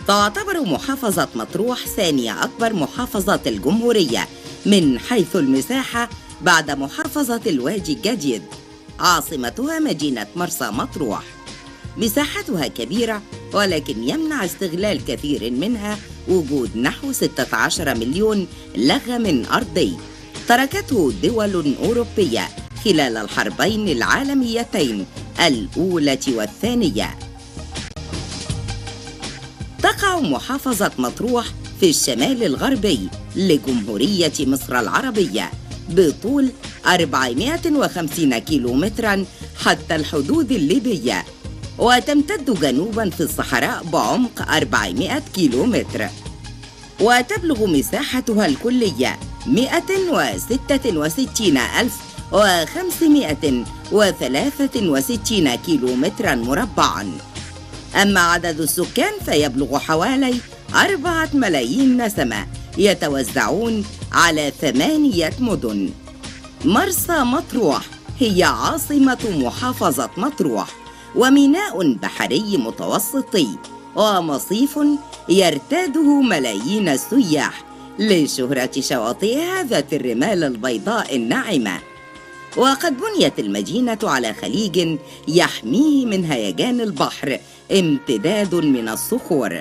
تعتبر محافظة مطروح ثاني أكبر محافظات الجمهورية من حيث المساحة بعد محافظة الوادي الجديد عاصمتها مدينة مرسى مطروح مساحتها كبيرة ولكن يمنع استغلال كثير منها وجود نحو 16 مليون لغم أرضي تركته دول أوروبية خلال الحربين العالميتين الأولى والثانية تقع محافظة مطروح في الشمال الغربي لجمهورية مصر العربية بطول 450 كيلومترا حتى الحدود الليبية وتمتد جنوبا في الصحراء بعمق 400 كيلومتر وتبلغ مساحتها الكلية 163563 كيلومترا مربعا أما عدد السكان فيبلغ حوالي أربعة ملايين نسمة يتوزعون على ثمانية مدن مرسى مطروح هي عاصمة محافظة مطروح وميناء بحري متوسطي ومصيف يرتاده ملايين السياح لشهرة شواطئها ذات الرمال البيضاء الناعمة وقد بنيت المدينة على خليج يحميه من هيجان البحر امتداد من الصخور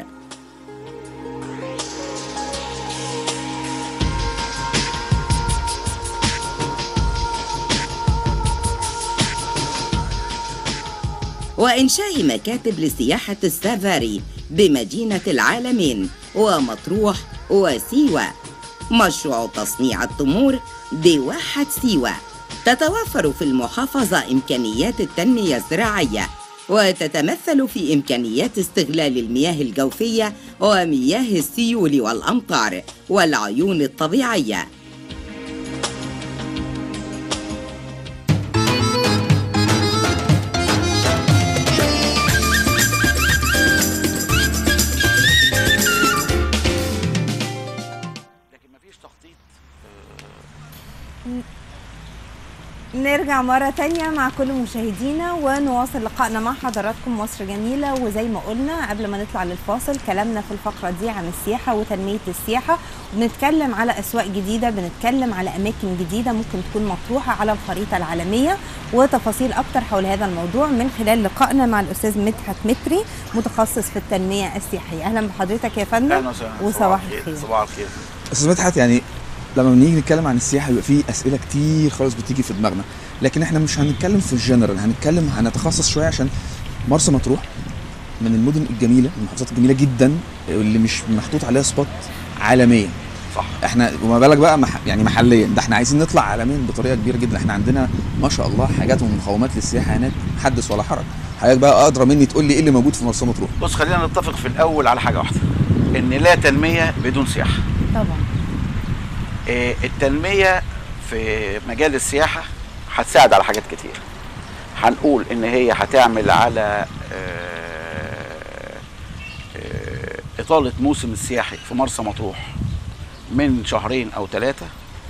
وإنشاء مكاتب لسياحة السافاري بمدينة العالمين ومطروح وسيوة مشروع تصنيع التمور بواحة سيوة تتوفر في المحافظة إمكانيات التنمية الزراعية وتتمثل في إمكانيات استغلال المياه الجوفية ومياه السيول والأمطار والعيون الطبيعية لكن مفيش تخطيط نرجع مرة تانية مع كل مشاهدينا ونواصل لقائنا مع حضراتكم مصر جميلة وزي ما قلنا قبل ما نطلع للفاصل كلامنا في الفقرة دي عن السياحة وتنمية السياحة بنتكلم على أسواق جديدة بنتكلم على أماكن جديدة ممكن تكون مطروحة على الخريطة العالمية وتفاصيل أكتر حول هذا الموضوع من خلال لقائنا مع الأستاذ مدحت متري متخصص في التنمية السياحية أهلا بحضرتك يا فندم اهلا وسهلا وصباح الخير صباح الخير استاذ مدحت يعني لما بنيجي نتكلم عن السياحه بيبقى فيه اسئله كتير خالص بتيجي في دماغنا لكن احنا مش هنتكلم في الجنرال هنتكلم هنتخصص شويه عشان مرسى مطروح من المدن الجميله المحافظات الجميله جدا اللي مش محطوط عليها سبوت عالميا صح احنا وما بالك بقى مح يعني محليا ده احنا عايزين نطلع عالميا بطريقه كبيره جدا احنا عندنا ما شاء الله حاجات ومقومات للسياحه هناك حدث ولا حرج حضرتك بقى ادرى مني تقول لي ايه اللي موجود في مرسى مطروح بص خلينا نتفق في الاول على حاجه واحده ان لا تنميه بدون سياحه طبعا آه، التنميه في مجال السياحه هتساعد على حاجات كتير هنقول ان هي هتعمل على آه، آه، اطاله موسم السياحي في مرسى مطروح من شهرين او ثلاثه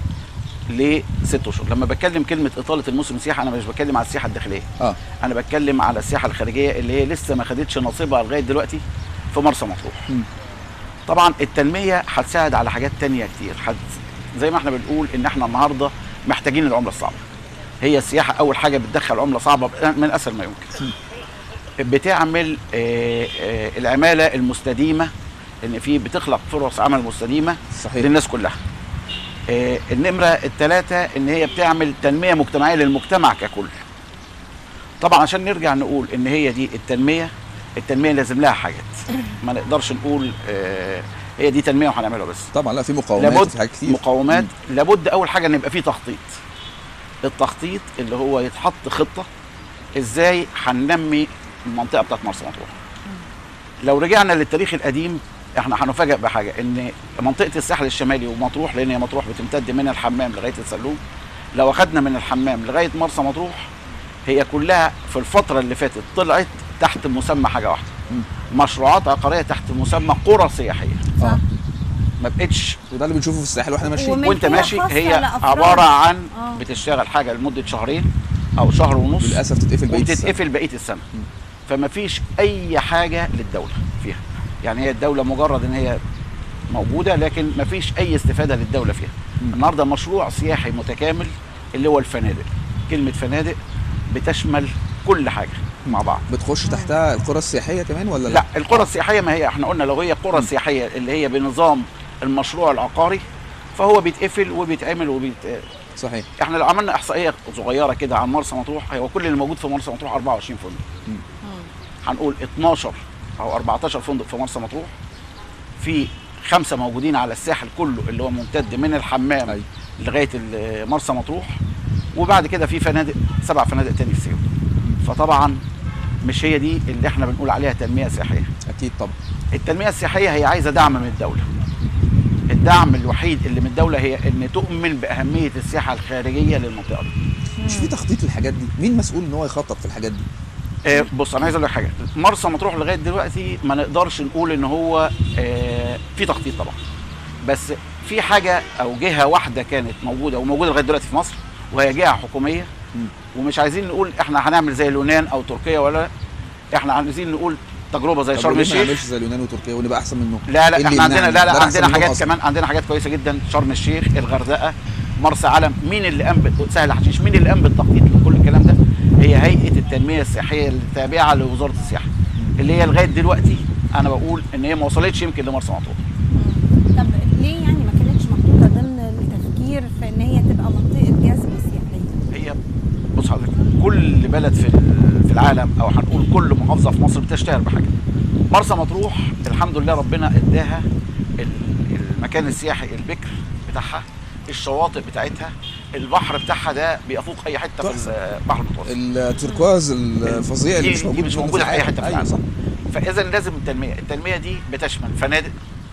لست اشهر لما بتكلم كلمه اطاله الموسم السياحي انا مش بتكلم على السياحه الداخليه اه انا بتكلم على السياحه الخارجيه اللي هي لسه ما خدتش نصيبها لغايه دلوقتي في مرسى مطروح مم. طبعا التنميه هتساعد على حاجات تانية كتير حت زي ما احنا بنقول ان احنا النهارده محتاجين العمله الصعبه هي السياحه اول حاجه بتدخل عمله صعبه من اسهل ما يمكن بتعمل آه، آه، العماله المستديمه ان في بتخلق فرص عمل مستديمه صحيح للناس كلها آه، النمرة الثلاثة ان هي بتعمل تنمية مجتمعية للمجتمع ككل طبعا عشان نرجع نقول ان هي دي التنمية التنمية لازم لها حاجات ما نقدرش نقول آه، هي دي تنمية وهنعملها بس طبعا لا في مقاومات لابد وفي حاجات كتير مقاومات مم. لابد اول حاجه ان يبقى فيه تخطيط التخطيط اللي هو يتحط خطه ازاي هننمي المنطقه بتاعت مرسى مطروح لو رجعنا للتاريخ القديم احنا هنفاجئ بحاجه ان منطقه الساحل الشمالي ومطروح لان هي مطروح بتمتد من الحمام لغايه السلوم لو اخدنا من الحمام لغايه مرسى مطروح هي كلها في الفتره اللي فاتت طلعت تحت مسمى حاجه واحده مم. مشروعات عقاريه تحت مسمى قرى سياحيه اه ما بقتش وده اللي بنشوفه في الساحل واحنا ماشيين ومن- وانت ملكية ماشي خاصة هي لأفراد. عباره عن آه. بتشتغل حاجه لمده شهرين او شهر ونص للاسف تتقفل بقيه السنة. وبتتقفل بقيه السنه فما فيش اي حاجه للدوله فيها يعني هي الدوله مجرد ان هي موجوده لكن ما فيش اي استفاده للدوله فيها مم. النهارده مشروع سياحي متكامل اللي هو الفنادق كلمه فنادق بتشمل كل حاجه مع بعض بتخش تحتها القرى السياحيه كمان ولا لا؟ لا القرى السياحيه ما هي احنا قلنا لو هي قرى سياحيه اللي هي بنظام المشروع العقاري فهو بيتقفل وبيتعمل وبيت صحيح احنا لو عملنا احصائيه صغيره كده عن مرسى مطروح هو كل اللي موجود في مرسى مطروح 24 فندق هنقول 12 او 14 فندق في مرسى مطروح في خمسه موجودين على الساحل كله اللي هو ممتد من الحمام أيوة. لغايه ال- مرسى مطروح وبعد كده في فنادق سبع فنادق تاني في سيوه فطبعا مش هي دي اللي احنا بنقول عليها تنميه سياحيه اكيد طبعا التنميه السياحيه هي عايزه دعم من الدوله الدعم الوحيد اللي من الدوله هي ان تؤمن باهميه السياحه الخارجيه للمنطقه دي مش في تخطيط للحاجات دي مين مسؤول ان هو يخطط في الحاجات دي آه، بص انا عايز اقول لك حاجه مرسى مطروح لغايه دلوقتي ما نقدرش نقول ان هو آه، في تخطيط طبعا بس في حاجه او جهه واحده كانت موجوده وموجوده لغايه دلوقتي في مصر وهي جهه حكوميه مم. ومش عايزين نقول احنا هنعمل زي اليونان او تركيا ولا احنا عايزين نقول تجربه زي طب شرم وليه ما الشيخ نعملش زي اليونان وتركيا ونبقى احسن منهم لا لا إيه اللي احنا عندنا يمنعنا؟ لا ده لا أحسن عندنا منهم حاجات أصلاً. كمان عندنا حاجات كويسه جدا شرم الشيخ الغردقه مرسى علم مين اللي قام بت- سهل حشيش مين اللي قام بالتخطيط لكل الكلام ده هي هيئه التنميه السياحيه التابعه لوزاره السياحه اللي هي لغايه دلوقتي انا بقول ان هي ما وصلتش يمكن لمرسى مطروح طب ليه يعني ما كانتش محطوطه ضمن التفكير في ان هي تبقى منطقه جذب سياحيه؟ هي بص حضرتك كل بلد في ال- في العالم او هنقول كل محافظه في مصر بتشتهر بحاجه مرسى مطروح الحمد لله ربنا اداها ال- المكان السياحي البكر بتاعها الشواطئ بتاعتها البحر بتاعها ده بيفوق اي حته في تحفة. البحر المتوسط التركواز الفظيع اللي دي- مش دي موجود مش منه موجودة في أي العالم. حتة في ايوه العالم. صح فاذا لازم التنميه التنميه دي بتشمل فنادق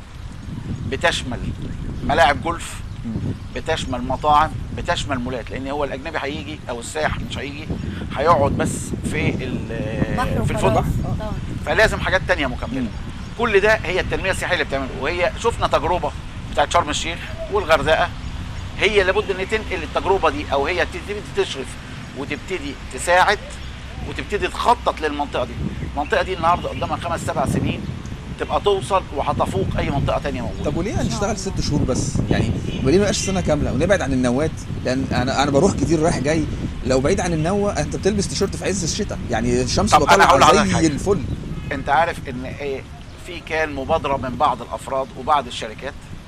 بتشمل ملاعب جولف بتشمل مطاعم بتشمل مولات لان هو الاجنبي هيجي او السائح مش هيجي هيقعد بس في ال- بحر في وخلاص. الفندق طبعاً. فلازم حاجات تانية مكمله مم. كل ده هي التنميه السياحيه اللي بتعمله وهي شفنا تجربه بتاعت شرم الشيخ والغردقه هي لابد ان تنقل التجربه دي او هي تبتدي تشرف وتبتدي تساعد وتبتدي تخطط للمنطقه دي المنطقه دي النهارده قدامها خمس سبع سنين تبقى توصل وهتفوق اي منطقه تانية موجوده طب وليه هنشتغل ست شهور بس يعني وليه ما يبقاش سنه كامله ونبعد عن النوات لان انا انا بروح كتير رايح جاي لو بعيد عن النوة انت بتلبس تيشيرت في عز الشتاء يعني الشمس طب أنا هقول طالعه لحضرتك زي حاجة. الفل انت عارف ان ايه في كان مبادره من بعض الافراد وبعض الشركات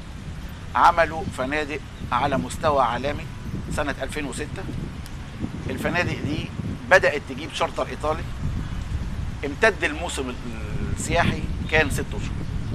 عملوا فنادق على مستوى عالمي سنه 2006 الفنادق دي بدات تجيب شارتر ايطالي امتد الموسم السياحي كان ست اشهر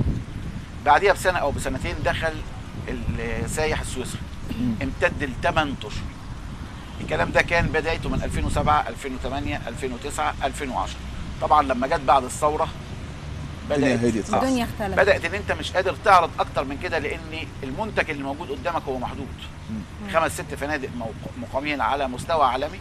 بعديها بسنه او بسنتين دخل السايح السويسري مم. امتد لثمان اشهر الكلام ده كان بدايته من 2007 2008 2009 2010 طبعا لما جت بعد الثوره الدنيا هديت آه. الدنيا اختلفت بدات ان انت مش قادر تعرض اكتر من كده لان المنتج اللي موجود قدامك هو محدود خمس ست فنادق موق- مقامين على مستوى عالمي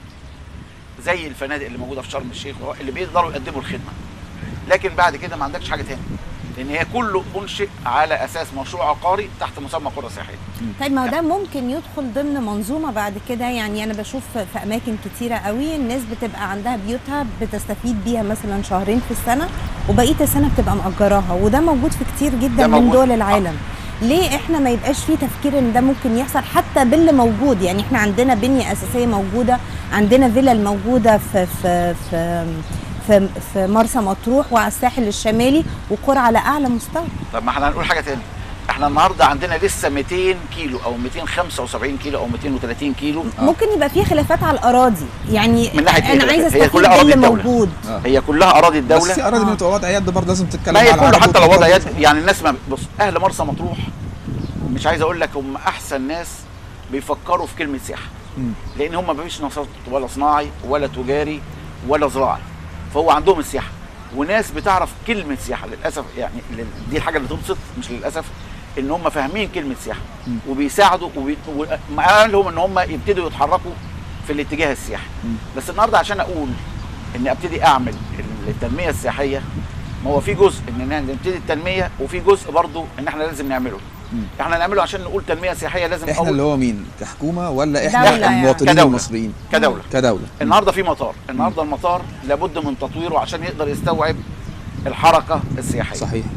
زي الفنادق اللي موجوده في شرم الشيخ وهو- اللي بيقدروا يقدموا الخدمه لكن بعد كده ما عندكش حاجه تاني لان هي كله انشئ على اساس مشروع عقاري تحت مسمى قرى سياحيه طيب ما هو ده ممكن يدخل ضمن منظومه بعد كده يعني انا بشوف في اماكن كتيره قوي الناس بتبقى عندها بيوتها بتستفيد بيها مثلا شهرين في السنه وبقيه السنه بتبقى مأجراها وده موجود في كتير جدا ده من موجود. دول العالم ليه احنا ما يبقاش فيه تفكير ان ده ممكن يحصل حتى باللي موجود يعني احنا عندنا بنيه اساسيه موجوده عندنا فيلل موجوده في في في في, في مرسى مطروح وعلى الساحل الشمالي وقرى على اعلى مستوى طب ما احنا هنقول حاجه تاني احنا النهارده عندنا لسه 200 كيلو او 275 كيلو او 230 كيلو آه. ممكن يبقى في خلافات على الاراضي يعني من ناحية إيه انا عايزه خلافات؟ هي استفيد كلها أراضي باللي الدولة. موجود آه. هي كلها اراضي بس في الدوله اراضي آه. بتبقى وضع يد برضه لازم تتكلم ما هي على كله عرب حتى لو وضع وتفاوض. يد يعني الناس ما بص اهل مرسى مطروح مش عايز اقول لك هم احسن ناس بيفكروا في كلمه سياحه مم. لان هم ما فيش نشاط ولا صناعي ولا تجاري ولا زراعي فهو عندهم السياحه وناس بتعرف كلمه سياحه للاسف يعني لل- دي الحاجه اللي تبسط مش للاسف ان هم فاهمين كلمه سياحه مم. وبيساعدوا وبي... ومع لهم ان هم يبتدوا يتحركوا في الاتجاه السياحي مم. بس النهارده عشان اقول ان ابتدي اعمل التنميه السياحيه ما هو في جزء ان نبتدي التنميه وفي جزء برضو ان احنا لازم نعمله مم. احنا نعمله عشان نقول تنميه سياحيه لازم احنا أول اللي هو مين كحكومه ولا دولة احنا يعني. المواطنين كدولة. المصريين كدوله كدوله النهارده في مطار النهارده المطار لابد من تطويره عشان يقدر يستوعب الحركه السياحيه صحيح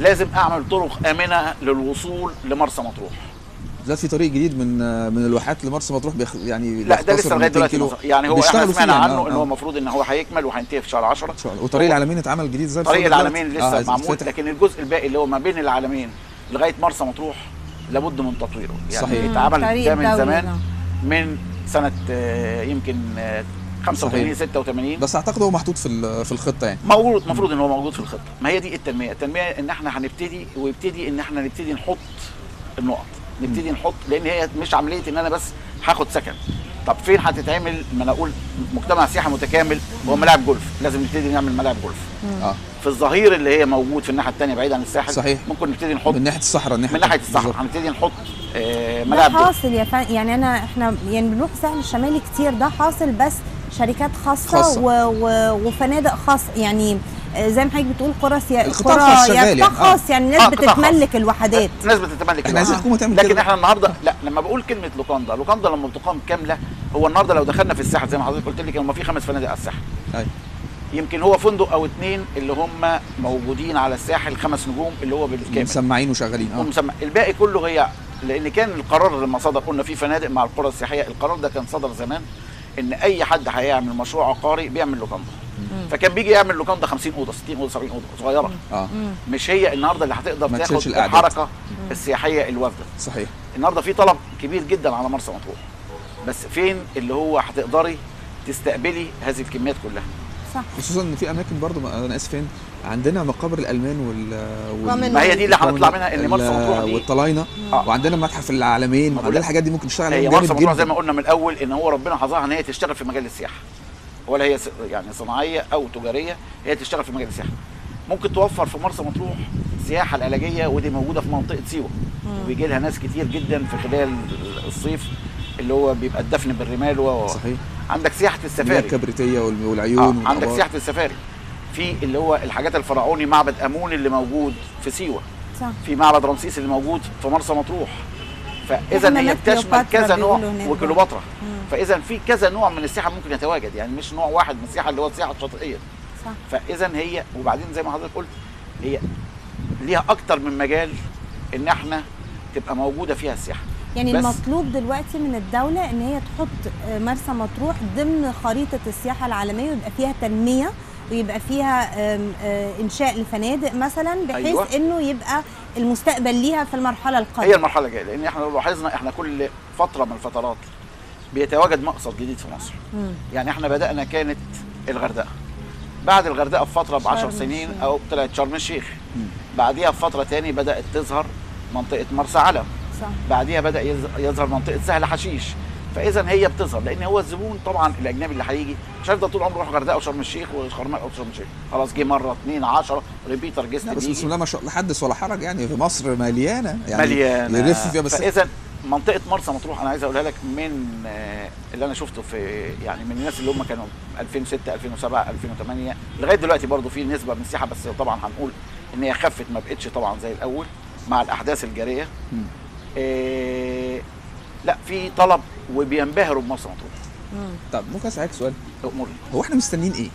لازم اعمل طرق امنه للوصول لمرسى مطروح زاد في طريق جديد من من الواحات لمرسى مطروح بيخ... يعني لا ده بيختصر لسه لغايه 200 دلوقتي كيلو. مصر. يعني هو احنا بيشتغلوا سمعنا فيه يعني، عنه آه، ان هو آه. المفروض ان هو هيكمل وهينتهي في شهر 10 إن شاء الله. وطريق العالمين اتعمل جديد زي طريق الفل العالمين دلوقتي. لسه آه، معمول اتفتح. لكن الجزء الباقي اللي هو ما بين العالمين لغايه مرسى مطروح لابد من تطويره يعني صحيح. اتعمل طريق ده من دولي زمان ده. من سنه آه، يمكن آه، 85 86 بس اعتقد هو محطوط في ال- في الخطه يعني موجود المفروض ان هو موجود في الخطه ما هي دي التنميه التنميه ان احنا هنبتدي ويبتدي ان احنا نبتدي نحط النقط نبتدي نحط لان هي مش عمليه ان انا بس هاخد سكن طب فين هتتعمل ما انا اقول مجتمع سياحي متكامل هو ملاعب جولف لازم نبتدي نعمل ملاعب جولف اه في الظهير اللي هي موجود في الناحيه الثانيه بعيد عن الساحل صحيح. ممكن نبتدي نحط من ناحيه الصحراء من ناحيه الصحراء بالظبط. هنبتدي نحط آه، ده ملاعب جولف حاصل يا فن... يعني انا احنا يعني بنروح الساحل الشمالي كتير ده حاصل بس شركات خاصه, خاصة. و... و... وفنادق خاصه يعني آه، زي ما حضرتك بتقول قرى سيا... القطاع قرى الخاص شغال قطاع يعني. آه. خاص يعني الناس آه، قطاع خاص. بتتملك الوحدات الناس بتتملك احنا عايزين الوضع. الحكومه تعمل لكن كده احنا النهارده لا لما بقول كلمه لوكاندا لوكاندا لما بتقام كامله هو النهارده لو دخلنا في الساحل زي ما حضرتك قلت لك هم في خمس فنادق على الساحل أيوة. يمكن هو فندق او اتنين اللي هم موجودين على الساحل خمس نجوم اللي هو بالكامل مسمعين وشغالين اه ومسمى الباقي كله هي لان كان القرار لما صدر قلنا في فنادق مع القرى السياحيه القرار ده كان صدر زمان ان اي حد هيعمل مشروع عقاري بيعمل لوكاندا فكان بيجي يعمل لوكاندا 50 اوضه 60 اوضه 70 اوضه صغيره اه مش هي النهارده اللي هتقدر ما تاخد تشيلش الأعداد. الحركه السياحيه الوافده صحيح النهارده في طلب كبير جدا على مرسى مطروح بس فين اللي هو هتقدري تستقبلي هذه الكميات كلها صح خصوصا ان في اماكن برضو ما- انا اسف فين عندنا مقابر الالمان وال, وال... ما هي دي اللي هنطلع منها ان مرسى ال- مطروح دي والطلاينه آه. وعندنا متحف العالمين ما وعندنا بقول- الحاجات دي ممكن نشتغل هي عليها مرسى جامد مطروح زي جدا ما قلنا من الاول ان هو ربنا حظاها ان هي تشتغل في مجال السياحه ولا هي س- يعني صناعيه او تجاريه هي تشتغل في مجال السياحه ممكن توفر في مرسى مطروح السياحه العلاجيه ودي موجوده في منطقه سيوه وبيجي لها ناس كتير جدا في خلال الصيف اللي هو بيبقى الدفن بالرمال و... صحيح عندك سياحه المياه السفاري الكبريتيه وال- آه والعيون عندك والآبار. سياحه السفاري في اللي هو الحاجات الفرعوني معبد امون اللي موجود في سيوه صح في معبد رمسيس اللي موجود في مرسى مطروح فاذا هي وحمامات بتشمل كليوباترا كذا نوع بيقولوا هناك وكليوباترا فاذا في كذا نوع من السياحه ممكن يتواجد يعني مش نوع واحد من السياحه اللي هو السياحه الشاطئيه صح فاذا هي وبعدين زي ما حضرتك قلت هي ليها اكتر من مجال ان احنا تبقى موجوده فيها السياحه يعني بس- المطلوب دلوقتي من الدولة ان هي تحط آه، مرسى مطروح ضمن خريطة السياحة العالمية ويبقى فيها تنمية ويبقى فيها آم، آه، انشاء لفنادق مثلا بحيث أيوة. انه يبقى المستقبل ليها في المرحلة هي القادمة المرحله الجايه لان احنا لو لاحظنا احنا كل فتره من الفترات بيتواجد مقصد جديد في مصر مم. يعني احنا بدانا كانت الغردقه بعد الغردقه بفتره ب 10 شرم سنين الشيخ. او طلعت شرم الشيخ بعديها بفتره تاني بدات تظهر منطقه مرسى علم صح بعديها بدا يظ- يظهر منطقه سهل حشيش فاذا هي بتظهر لان هو الزبون طبعا الاجنبي اللي هيجي مش هيفضل طول عمره يروح غردقه وشرم الشيخ وشرم او شرم الشيخ خلاص جه مره اثنين 10 ريبيتر جيست لا بس بسم بيجي الله ما شاء الله حدث ولا حرج يعني في مصر مليانه يعني مليانه يلف فيها بس فاذا منطقه مرسى مطروح انا عايز اقولها لك من آه، اللي انا شفته في يعني من الناس اللي هم كانوا 2006 2007 2008 لغايه دلوقتي برضو في نسبه من السياحه بس طبعا هنقول ان هي خفت ما بقتش طبعا زي الاول مع الاحداث الجاريه مم. آه، لا في طلب وبينبهروا بمرسى مطروح مم. طب ممكن اسالك سؤال اموري هو احنا مستنيين ايه؟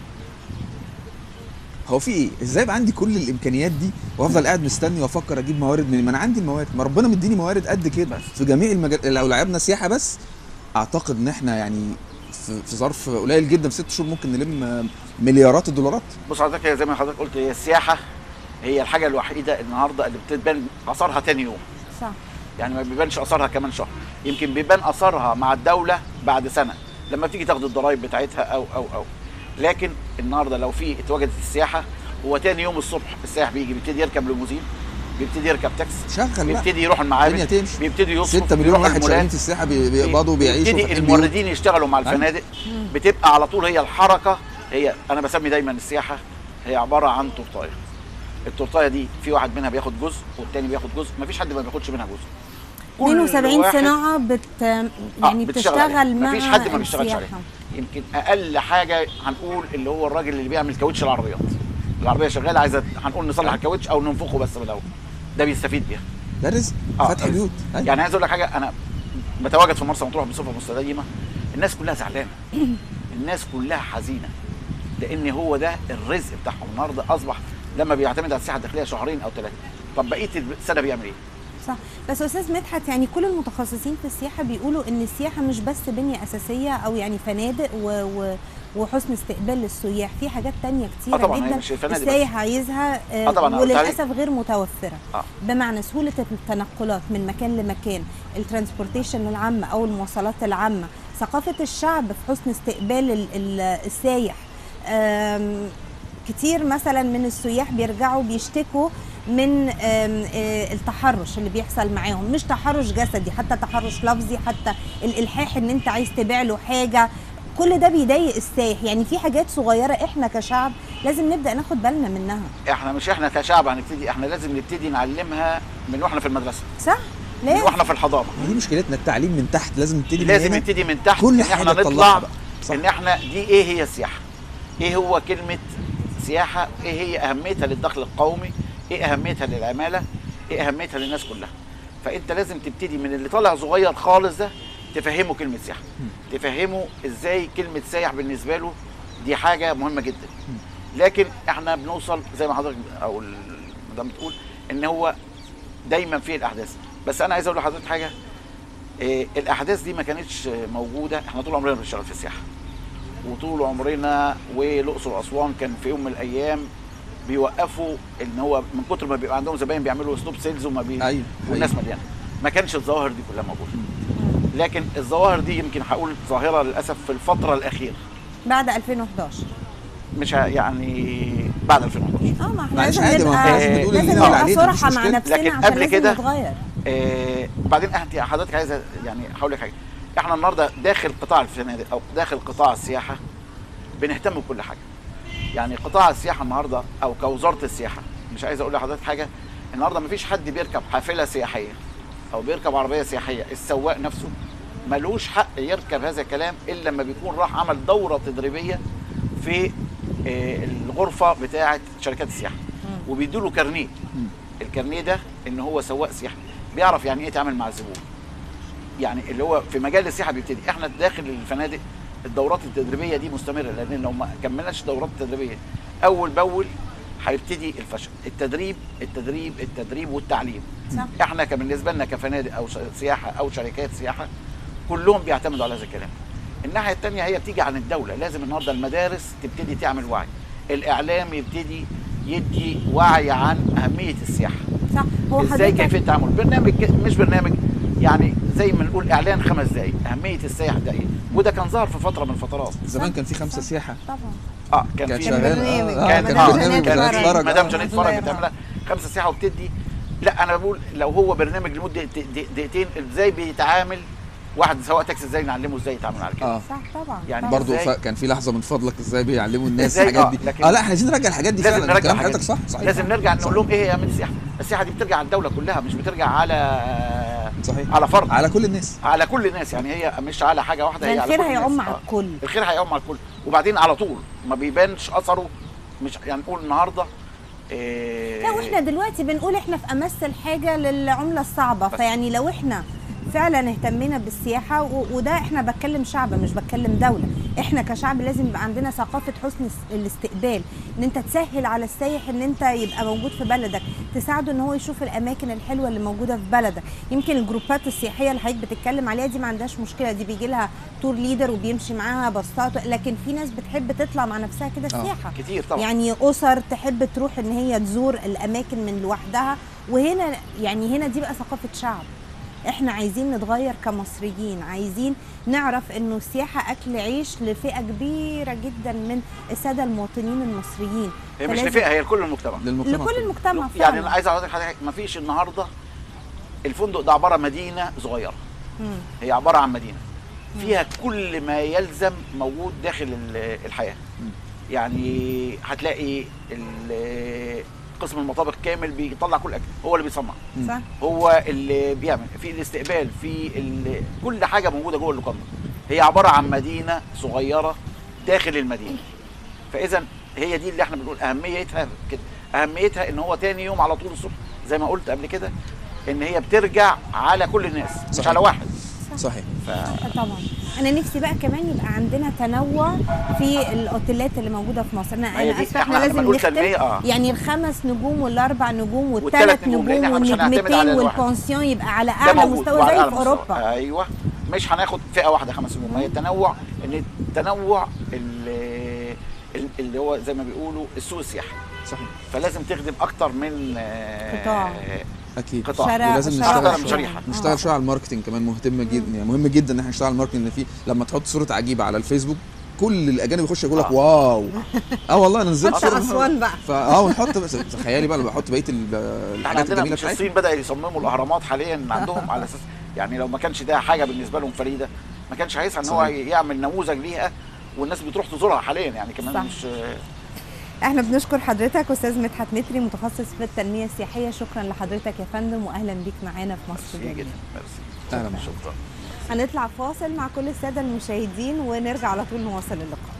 هو في ايه؟ ازاي يبقى عندي كل الامكانيات دي وافضل قاعد مستني وافكر اجيب موارد من ما انا عندي الموارد ما ربنا مديني موارد قد كده بس. في جميع المجال لو لعبنا سياحه بس اعتقد ان احنا يعني في, في ظرف قليل جدا في ست شهور ممكن نلم مليارات الدولارات بص حضرتك هي زي ما حضرتك قلت هي السياحه هي الحاجه الوحيده النهارده اللي بتبان اثارها تاني يوم صح يعني ما بيبانش اثرها كمان شهر يمكن بيبان اثرها مع الدوله بعد سنه لما بتيجي تاخد الضرايب بتاعتها او او او لكن النهارده لو في اتواجدت السياحه هو تاني يوم الصبح السائح بيجي بيبتدي يركب ليموزين بيبتدي يركب تاكسي شغل بقى بيبتدي يروح المعابد الدنيا تمشي بيبتدي يصرف 6 مليون بيروح واحد المولات، شغالين في السياحه بي- بيقبضوا وبيعيشوا يبتدي وفاتحين بيوت. الموردين يشتغلوا مع أيوة. الفنادق بتبقى على طول هي الحركه هي انا بسمي دايما السياحه هي عباره عن تورتايه التورتايه دي في واحد منها بياخد جزء والتاني بياخد جزء مفيش حد ما بياخدش منها جزء كل 72 واحد- صناعة بت آه، يعني بتشتغل عليها. بتشتغل مع مفيش حد ما بيشتغلش عليها السياحة. يمكن اقل حاجه هنقول اللي هو الراجل اللي بيعمل كاوتش العربيات العربيه شغاله عايزه هنقول نصلح الكاوتش او ننفخه بس من الاول ده بيستفيد بيها ده رزق آه، فتح رزق. بيوت أيوة. يعني عايز اقول لك حاجه انا بتواجد في مرسى مطروح بصفه مستديمه الناس كلها زعلانه الناس كلها حزينه لان هو ده الرزق بتاعهم النهارده اصبح لما بيعتمد على السياحه الداخليه شهرين او ثلاثه طب بقيه السنه بيعمل ايه؟ صح بس استاذ مدحت يعني كل المتخصصين في السياحه بيقولوا ان السياحه مش بس بنيه اساسيه او يعني فنادق و... و... وحسن استقبال للسياح في حاجات تانية كتيرة آه طبعاً، هي جدا مش الفنادق بس. السايح عايزها آه آه طبعاً، أنا قلت وللاسف غير متوفره آه. بمعنى سهوله التنقلات من مكان لمكان الترانسبورتيشن العامه او المواصلات العامه ثقافه الشعب في حسن استقبال ال... ال... السايح آم، كتير مثلا من السياح بيرجعوا بيشتكوا من آم، آه، التحرش اللي بيحصل معاهم مش تحرش جسدي حتى تحرش لفظي حتى الالحاح ان انت عايز تبيع له حاجه كل ده بيضايق السايح يعني في حاجات صغيره احنا كشعب لازم نبدا ناخد بالنا منها احنا مش احنا كشعب هنبتدي احنا لازم نبتدي نعلمها من واحنا في المدرسه صح من لازم واحنا في الحضانه ما دي مشكلتنا التعليم من تحت لازم نبتدي من لازم هنا. نبتدي من تحت كل ان حاجة احنا تطلعها نطلع بقى. صح. ان احنا دي ايه هي السياحه ايه هو كلمه سياحه ايه هي اهميتها للدخل القومي ايه اهميتها للعماله ايه اهميتها للناس كلها فانت لازم تبتدي من اللي طالع صغير خالص ده تفهمه كلمه سياحه تفهمه ازاي كلمه سايح بالنسبه له دي حاجه مهمه جدا لكن احنا بنوصل زي ما حضرتك او المدام بتقول ان هو دايما في الاحداث بس انا عايز اقول لحضرتك حاجه إيه الاحداث دي ما كانتش موجوده احنا طول عمرنا بنشتغل في السياحه وطول عمرنا والاقصر واسوان كان في يوم من الايام بيوقفوا ان هو من كتر ما بيبقى عندهم زباين بيعملوا ستوب سيلز وما بي... أيوة، والناس أيوة. مليانه ما كانش الظواهر دي كلها موجوده لكن الظواهر دي يمكن هقول ظاهره للاسف في الفتره الاخيره بعد 2011 مش ه- يعني بعد 2011 اه ما احنا معلش لازم عادي، ما نبقى احنا لازم نقول لازم اللي نقول نبقى عليه ده، مش صراحه مع مشكلة. نفسنا لكن عشان قبل لازم كده نتغير آه بعدين انت حضرتك عايزه يعني هقول لك حاجه احنا النهارده داخل قطاع الفنادق او داخل قطاع السياحه بنهتم بكل حاجه يعني قطاع السياحه النهارده او كوزاره السياحه مش عايز اقول لحضرتك حاجه النهارده مفيش حد بيركب حافله سياحيه او بيركب عربيه سياحيه السواق نفسه ملوش حق يركب هذا الكلام الا لما بيكون راح عمل دوره تدريبيه في آه، الغرفه بتاعه شركات السياحه وبيدوا له كارنيه الكارنيه ده ان هو سواق سياحي بيعرف يعني ايه يتعامل مع الزبون يعني اللي هو في مجال السياحه بيبتدي احنا داخل الفنادق الدورات التدريبيه دي مستمره لان لو ما كملناش الدورات التدريبيه اول باول هيبتدي الفشل التدريب التدريب التدريب والتعليم صح احنا بالنسبه لنا كفنادق او ش- سياحه او شركات سياحه كلهم بيعتمدوا على هذا الكلام الناحيه الثانيه هي بتيجي عن الدوله لازم النهارده المدارس تبتدي تعمل وعي الاعلام يبتدي يدي وعي عن اهميه السياحه صح هو ازاي حضرتك كيفيه التعامل برنامج مش برنامج يعني زي ما نقول اعلان خمس دقائق اهميه السياح ده ايه وده كان ظهر في فتره من الفترات زمان صح، كان في خمسه صح. سياحه طبعا اه كان كانت في شغاله برنامج. آه، آه، كان- كان آه، برنامج كانت بتاعت فرج. فرج مدام آه. جنيد الله فرج يرحمها. بتعملها خمسة ساعة وبتدي لا انا بقول لو هو برنامج لمدة دق- دق- دقيقتين ازاي بيتعامل واحد سواق تاكسي ازاي نعلمه ازاي يتعامل على كده اه صح طبعا يعني طبعاً. برضه إزاي؟ ف- كان في لحظه من فضلك ازاي بيعلموا الناس إزاي؟ الحاجات آه، دي لكن- اه لا احنا عايزين نرجع الحاجات دي لازم فعلا نرجع كلام الحاجات حضرتك دي. صح صحيح لازم نرجع صح. نقول لهم ايه هي اهمية السياحة السياحة دي بترجع على الدولة كلها مش بترجع على صحيح على فرد على كل الناس على كل الناس يعني هي مش على حاجة واحدة ده هي على الخير كل الناس. هيعم آه. على الكل الخير هيعم على الكل وبعدين على طول ما بيبانش اثره مش يعني نقول النهارده إيه لا واحنا دلوقتي بنقول احنا في امس الحاجه للعمله الصعبه بس. فيعني لو احنا فعلا اهتمينا بالسياحه و- وده احنا بتكلم شعب مش بتكلم دوله احنا كشعب لازم يبقى عندنا ثقافه حسن الس- الاستقبال ان انت تسهل على السايح ان انت يبقى موجود في بلدك تساعده ان هو يشوف الاماكن الحلوه اللي موجوده في بلدك يمكن الجروبات السياحيه اللي حضرتك بتتكلم عليها دي ما عندهاش مشكله دي بيجي لها تور ليدر وبيمشي معاها باصات لكن في ناس بتحب تطلع مع نفسها كده آه. سياحه كتير طبعا يعني اسر تحب تروح ان هي تزور الاماكن من لوحدها وهنا يعني هنا دي بقى ثقافه شعب احنا عايزين نتغير كمصريين عايزين نعرف انه السياحه اكل عيش لفئه كبيره جدا من الساده المواطنين المصريين هي مش فلازم- لفئه هي لكل المجتمع للمجتمع لكل كله. المجتمع يعني فعلا انا عايز اقول لك حاجه ما فيش النهارده الفندق ده عباره مدينه صغيره مم. هي عباره عن مدينه فيها كل ما يلزم موجود داخل ال- الحياه يعني هتلاقي ال- قسم المطابخ كامل بيطلع كل الاكل هو اللي بيصنع صح هو اللي بيعمل في الاستقبال في ال- كل حاجه موجوده جوه اللوكاندا هي عباره عن مدينه صغيره داخل المدينه فاذا هي دي اللي احنا بنقول اهميتها كده اهميتها ان هو تاني يوم على طول الصبح زي ما قلت قبل كده ان هي بترجع على كل الناس مش صحيح. على واحد صحيح ف... طبعا انا نفسي بقى كمان يبقى عندنا تنوع في الاوتيلات اللي موجوده في مصر انا ما هي انا دي- اسفه احنا إحنا لازم بنقول نختم تنمية، آه. يعني الخمس نجوم والاربع نجوم والتلات والثلاث نجوم، لأن نجوم إحنا مش هنعتمد والنجمتين على الواحد. والبونسيون يبقى على ده اعلى موجود مستوى وعلى زي أعلى في مستوى. اوروبا ايوه مش هناخد فئه واحده خمس نجوم هي التنوع ان التنوع اللي, اللي هو زي ما بيقولوا السوق السياحي صحيح فلازم تخدم اكتر من آه، قطاع. اكيد قطاع. شارع- ولازم شارع أكتر نشتغل من شوية. شريحه نشتغل شويه على الماركتنج كمان مهتم جدا يعني مهم جدا ان احنا نشتغل على الماركتنج ان في لما تحط صوره عجيبه على الفيسبوك كل الاجانب يخش يقول لك آه. واو اه والله انا نزلت حط صوره اسوان بقى فا اه ونحط بس تخيلي بقى لما بحط بقيه ال- احنا الحاجات عندنا الجميله مش بتاعتنا الصين بدا يصمموا الاهرامات حاليا عندهم على اساس يعني لو ما كانش ده حاجه بالنسبه لهم فريده ما كانش هيسعى ان هو صحيح. يعمل نموذج ليها والناس بتروح تزورها حاليا يعني كمان صح. مش احنا بنشكر حضرتك استاذ مدحت متري متخصص في التنميه السياحيه شكرا لحضرتك يا فندم واهلا بيك معانا في مصر ميرسي جميله جدا ميرسي أهلا بك. شكرا هنطلع فاصل مع كل الساده المشاهدين ونرجع على طول نواصل اللقاء